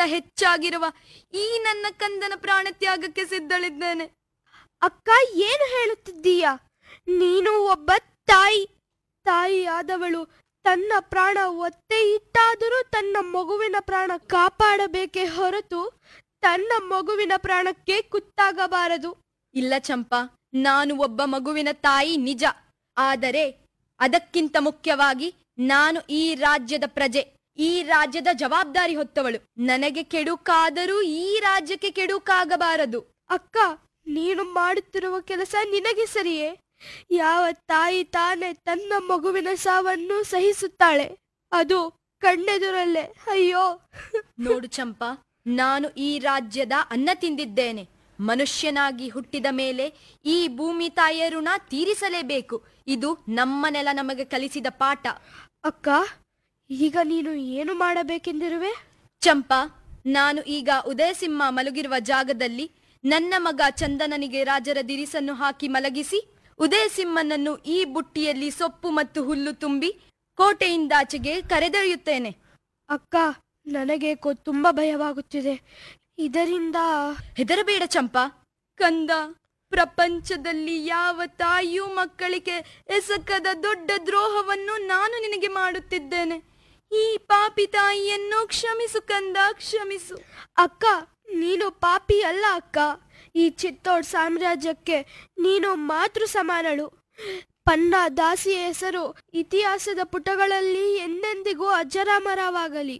ಹೆಚ್ಚಾಗಿರುವ ಈ ನನ್ನ ಕಂದನ ಪ್ರಾಣ ತ್ಯಾಗಕ್ಕೆ ಸಿದ್ಧಳಿದ್ದೇನೆ ಅಕ್ಕ ಏನು ಹೇಳುತ್ತಿದ್ದೀಯ ನೀನು ಒಬ್ಬ ತಾಯಿ ತಾಯಿಯಾದವಳು ತನ್ನ ಪ್ರಾಣ ಒತ್ತೆ ಇಟ್ಟಾದರೂ ತನ್ನ ಮಗುವಿನ ಪ್ರಾಣ ಕಾಪಾಡಬೇಕೇ ಹೊರತು ತನ್ನ ಮಗುವಿನ ಪ್ರಾಣಕ್ಕೆ ಕುತ್ತಾಗಬಾರದು ಇಲ್ಲ ಚಂಪಾ ನಾನು ಒಬ್ಬ ಮಗುವಿನ ತಾಯಿ ನಿಜ ಆದರೆ ಅದಕ್ಕಿಂತ ಮುಖ್ಯವಾಗಿ ನಾನು ಈ ರಾಜ್ಯದ ಪ್ರಜೆ ಈ ರಾಜ್ಯದ ಜವಾಬ್ದಾರಿ ಹೊತ್ತವಳು ನನಗೆ ಕೆಡುಕಾದರೂ ಈ ರಾಜ್ಯಕ್ಕೆ ಕೆಡುಕಾಗಬಾರದು ಅಕ್ಕ ನೀನು ಮಾಡುತ್ತಿರುವ ಕೆಲಸ ನಿನಗೆ ಸರಿಯೇ ಯಾವ ತಾಯಿ ತಾನೇ ತನ್ನ ಮಗುವಿನ ಸಾವನ್ನು ಸಹಿಸುತ್ತಾಳೆ ಅದು ಕಣ್ಣೆದುರಲ್ಲೇ ಅಯ್ಯೋ ನೋಡು ಚಂಪಾ ನಾನು ಈ ರಾಜ್ಯದ ಅನ್ನ ತಿಂದಿದ್ದೇನೆ ಮನುಷ್ಯನಾಗಿ ಹುಟ್ಟಿದ ಮೇಲೆ ಈ ಭೂಮಿ ತಾಯಿಯ ಋಣ ತೀರಿಸಲೇಬೇಕು ಇದು ನಮ್ಮ ನೆಲ ನಮಗೆ ಕಲಿಸಿದ ಪಾಠ ಅಕ್ಕ ಈಗ ನೀನು ಏನು ಮಾಡಬೇಕೆಂದಿರುವೆ ಚಂಪಾ ನಾನು ಈಗ ಉದಯಸಿಂಹ ಮಲಗಿರುವ ಜಾಗದಲ್ಲಿ ನನ್ನ ಮಗ ಚಂದನನಿಗೆ ರಾಜರ ದಿರಿಸನ್ನು ಹಾಕಿ ಮಲಗಿಸಿ ಉದಯಸಿಂಹನನ್ನು ಈ ಬುಟ್ಟಿಯಲ್ಲಿ ಸೊಪ್ಪು ಮತ್ತು ಹುಲ್ಲು ತುಂಬಿ ಕೋಟೆಯಿಂದಾಚೆಗೆ ಕರೆದೊಯ್ಯುತ್ತೇನೆ ಅಕ್ಕ ನನಗೆ ಕೊ- ತುಂಬಾ ಭಯವಾಗುತ್ತಿದೆ ಇದರಿಂದ ಹೆದರಬೇಡ ಚಂಪಾ ಕಂದ ಪ್ರಪಂಚದಲ್ಲಿ ಯಾವ ತಾಯಿಯೂ ಮಕ್ಕಳಿಗೆ ಎಸಕದ ದೊಡ್ಡ ದ್ರೋಹವನ್ನು ನಾನು ನಿನಗೆ ಮಾಡುತ್ತಿದ್ದೇನೆ ಈ ಪಾಪಿ ತಾಯಿಯನ್ನು ಕ್ಷಮಿಸು ಕಂದ ಕ್ಷಮಿಸು ಅಕ್ಕ ನೀನು ಪಾಪಿ ಅಲ್ಲ ಅಕ್ಕ ಈ ಚಿತ್ತೋಡ್ ಸಾಮ್ರಾಜ್ಯಕ್ಕೆ ನೀನು ಮಾತೃ ಸಮಾನಳು ಪನ್ನ ದಾಸಿಯ ಹೆಸರು ಇತಿಹಾಸದ ಪುಟಗಳಲ್ಲಿ ಎಂದೆಂದಿಗೂ ಅಜರಾಮರವಾಗಲಿ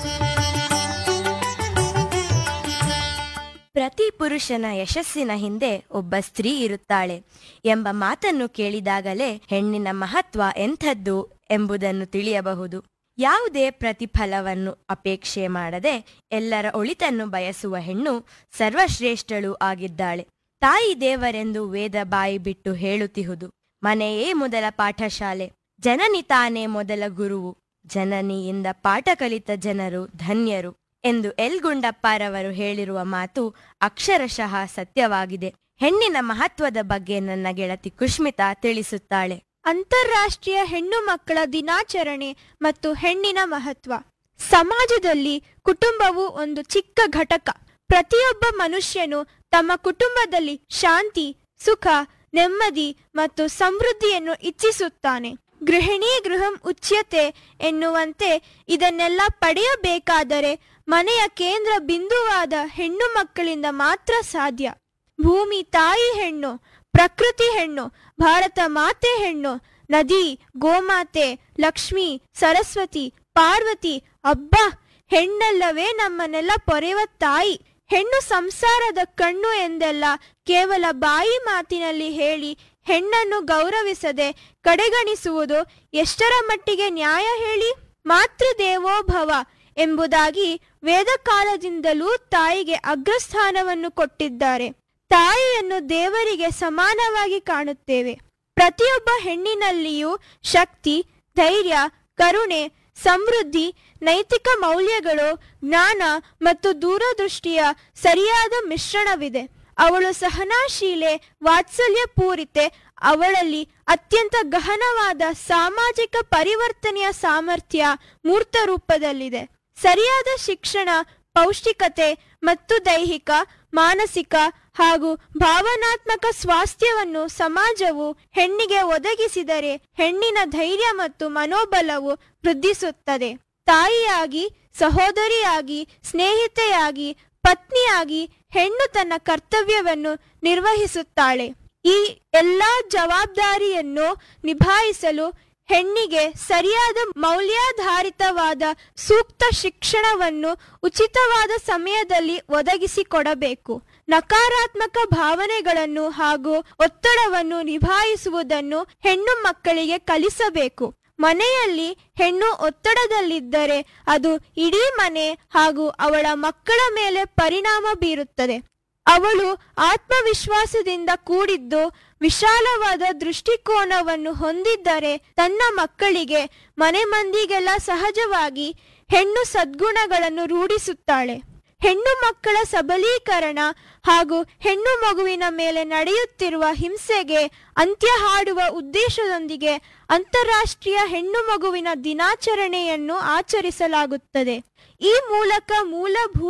ಪ್ರತಿ ಪುರುಷನ ಯಶಸ್ಸಿನ ಹಿಂದೆ ಒಬ್ಬ ಸ್ತ್ರೀ ಇರುತ್ತಾಳೆ ಎಂಬ ಮಾತನ್ನು ಕೇಳಿದಾಗಲೇ ಹೆಣ್ಣಿನ ಮಹತ್ವ ಎಂಥದ್ದು ಎಂಬುದನ್ನು ತಿಳಿಯಬಹುದು ಯಾವುದೇ ಪ್ರತಿಫಲವನ್ನು ಅಪೇಕ್ಷೆ ಮಾಡದೆ ಎಲ್ಲರ ಒಳಿತನ್ನು ಬಯಸುವ ಹೆಣ್ಣು ಸರ್ವಶ್ರೇಷ್ಠಳು ಆಗಿದ್ದಾಳೆ ತಾಯಿ ದೇವರೆಂದು ವೇದ ಬಾಯಿ ಬಿಟ್ಟು ಹೇಳುತ್ತಿಹುದು ಮನೆಯೇ ಮೊದಲ ಪಾಠಶಾಲೆ ಜನನಿ ತಾನೇ ಮೊದಲ ಗುರುವು ಜನನಿಯಿಂದ ಪಾಠ ಕಲಿತ ಜನರು ಧನ್ಯರು ಎಂದು ಎಲ್ ಗುಂಡಪ್ಪರವರು ಹೇಳಿರುವ ಮಾತು ಅಕ್ಷರಶಃ ಸತ್ಯವಾಗಿದೆ ಹೆಣ್ಣಿನ ಮಹತ್ವದ ಬಗ್ಗೆ ನನ್ನ ಗೆಳತಿ ಕುಷ್ಮಿತಾ ತಿಳಿಸುತ್ತಾಳೆ ಅಂತಾರಾಷ್ಟ್ರೀಯ ಹೆಣ್ಣು ಮಕ್ಕಳ ದಿನಾಚರಣೆ ಮತ್ತು ಹೆಣ್ಣಿನ ಮಹತ್ವ ಸಮಾಜದಲ್ಲಿ ಕುಟುಂಬವು ಒಂದು ಚಿಕ್ಕ ಘಟಕ ಪ್ರತಿಯೊಬ್ಬ ಮನುಷ್ಯನು ತಮ್ಮ ಕುಟುಂಬದಲ್ಲಿ ಶಾಂತಿ ಸುಖ ನೆಮ್ಮದಿ ಮತ್ತು ಸಮೃದ್ಧಿಯನ್ನು ಇಚ್ಛಿಸುತ್ತಾನೆ ಗೃಹಿಣಿ ಗೃಹಂ ಉಚ್ಯತೆ ಎನ್ನುವಂತೆ ಇದನ್ನೆಲ್ಲ ಪಡೆಯಬೇಕಾದರೆ ಮನೆಯ ಕೇಂದ್ರ ಬಿಂದುವಾದ ಹೆಣ್ಣು ಮಕ್ಕಳಿಂದ ಮಾತ್ರ ಸಾಧ್ಯ ಭೂಮಿ ತಾಯಿ ಹೆಣ್ಣು ಪ್ರಕೃತಿ ಹೆಣ್ಣು ಭಾರತ ಮಾತೆ ಹೆಣ್ಣು ನದಿ ಗೋಮಾತೆ ಲಕ್ಷ್ಮಿ ಸರಸ್ವತಿ ಪಾರ್ವತಿ ಅಬ್ಬ ಹೆಣ್ಣಲ್ಲವೇ ನಮ್ಮನ್ನೆಲ್ಲ ಪೊರೆವ ತಾಯಿ ಹೆಣ್ಣು ಸಂಸಾರದ ಕಣ್ಣು ಎಂದೆಲ್ಲ ಕೇವಲ ಬಾಯಿ ಮಾತಿನಲ್ಲಿ ಹೇಳಿ ಹೆಣ್ಣನ್ನು ಗೌರವಿಸದೆ ಕಡೆಗಣಿಸುವುದು ಎಷ್ಟರ ಮಟ್ಟಿಗೆ ನ್ಯಾಯ ಹೇಳಿ ಮಾತೃದೇವೋ ಭವ ಎಂಬುದಾಗಿ ವೇದಕಾಲದಿಂದಲೂ ತಾಯಿಗೆ ಅಗ್ರಸ್ಥಾನವನ್ನು ಕೊಟ್ಟಿದ್ದಾರೆ ತಾಯಿಯನ್ನು ದೇವರಿಗೆ ಸಮಾನವಾಗಿ ಕಾಣುತ್ತೇವೆ ಪ್ರತಿಯೊಬ್ಬ ಹೆಣ್ಣಿನಲ್ಲಿಯೂ ಶಕ್ತಿ ಧೈರ್ಯ ಕರುಣೆ ಸಮೃದ್ಧಿ ನೈತಿಕ ಮೌಲ್ಯಗಳು ಜ್ಞಾನ ಮತ್ತು ದೂರದೃಷ್ಟಿಯ ಸರಿಯಾದ ಮಿಶ್ರಣವಿದೆ ಅವಳು ಸಹನಾಶೀಲೆ ವಾತ್ಸಲ್ಯ ಪೂರಿತೆ ಅವಳಲ್ಲಿ ಅತ್ಯಂತ ಗಹನವಾದ ಸಾಮಾಜಿಕ ಪರಿವರ್ತನೆಯ ಸಾಮರ್ಥ್ಯ ಮೂರ್ತ ರೂಪದಲ್ಲಿದೆ ಸರಿಯಾದ ಶಿಕ್ಷಣ ಪೌಷ್ಟಿಕತೆ ಮತ್ತು ದೈಹಿಕ ಮಾನಸಿಕ ಹಾಗೂ ಭಾವನಾತ್ಮಕ ಸ್ವಾಸ್ಥ್ಯವನ್ನು ಸಮಾಜವು ಹೆಣ್ಣಿಗೆ ಒದಗಿಸಿದರೆ ಹೆಣ್ಣಿನ ಧೈರ್ಯ ಮತ್ತು ಮನೋಬಲವು ವೃದ್ಧಿಸುತ್ತದೆ ತಾಯಿಯಾಗಿ ಸಹೋದರಿಯಾಗಿ ಸ್ನೇಹಿತೆಯಾಗಿ ಪತ್ನಿಯಾಗಿ ಹೆಣ್ಣು ತನ್ನ ಕರ್ತವ್ಯವನ್ನು ನಿರ್ವಹಿಸುತ್ತಾಳೆ ಈ ಎಲ್ಲಾ ಜವಾಬ್ದಾರಿಯನ್ನು ನಿಭಾಯಿಸಲು ಹೆಣ್ಣಿಗೆ ಸರಿಯಾದ ಮೌಲ್ಯಾಧಾರಿತವಾದ ಸೂಕ್ತ ಶಿಕ್ಷಣವನ್ನು ಉಚಿತವಾದ ಸಮಯದಲ್ಲಿ ಒದಗಿಸಿಕೊಡಬೇಕು ನಕಾರಾತ್ಮಕ ಭಾವನೆಗಳನ್ನು ಹಾಗೂ ಒತ್ತಡವನ್ನು ನಿಭಾಯಿಸುವುದನ್ನು ಹೆಣ್ಣು ಮಕ್ಕಳಿಗೆ ಕಲಿಸಬೇಕು ಮನೆಯಲ್ಲಿ ಹೆಣ್ಣು ಒತ್ತಡದಲ್ಲಿದ್ದರೆ ಅದು ಇಡೀ ಮನೆ ಹಾಗೂ ಅವಳ ಮಕ್ಕಳ ಮೇಲೆ ಪರಿಣಾಮ ಬೀರುತ್ತದೆ ಅವಳು ಆತ್ಮವಿಶ್ವಾಸದಿಂದ ಕೂಡಿದ್ದು ವಿಶಾಲವಾದ ದೃಷ್ಟಿಕೋನವನ್ನು ಹೊಂದಿದ್ದರೆ ತನ್ನ ಮಕ್ಕಳಿಗೆ ಮನೆ ಮಂದಿಗೆಲ್ಲ ಸಹಜವಾಗಿ ಹೆಣ್ಣು ಸದ್ಗುಣಗಳನ್ನು ರೂಢಿಸುತ್ತಾಳೆ ಹೆಣ್ಣು ಮಕ್ಕಳ ಸಬಲೀಕರಣ ಹಾಗೂ ಹೆಣ್ಣು ಮಗುವಿನ ಮೇಲೆ ನಡೆಯುತ್ತಿರುವ ಹಿಂಸೆಗೆ ಅಂತ್ಯ ಹಾಡುವ ಉದ್ದೇಶದೊಂದಿಗೆ ಅಂತಾರಾಷ್ಟ್ರೀಯ ಹೆಣ್ಣು ಮಗುವಿನ ದಿನಾಚರಣೆಯನ್ನು ಆಚರಿಸಲಾಗುತ್ತದೆ ಈ ಮೂಲಕ ಮೂಲಭೂತ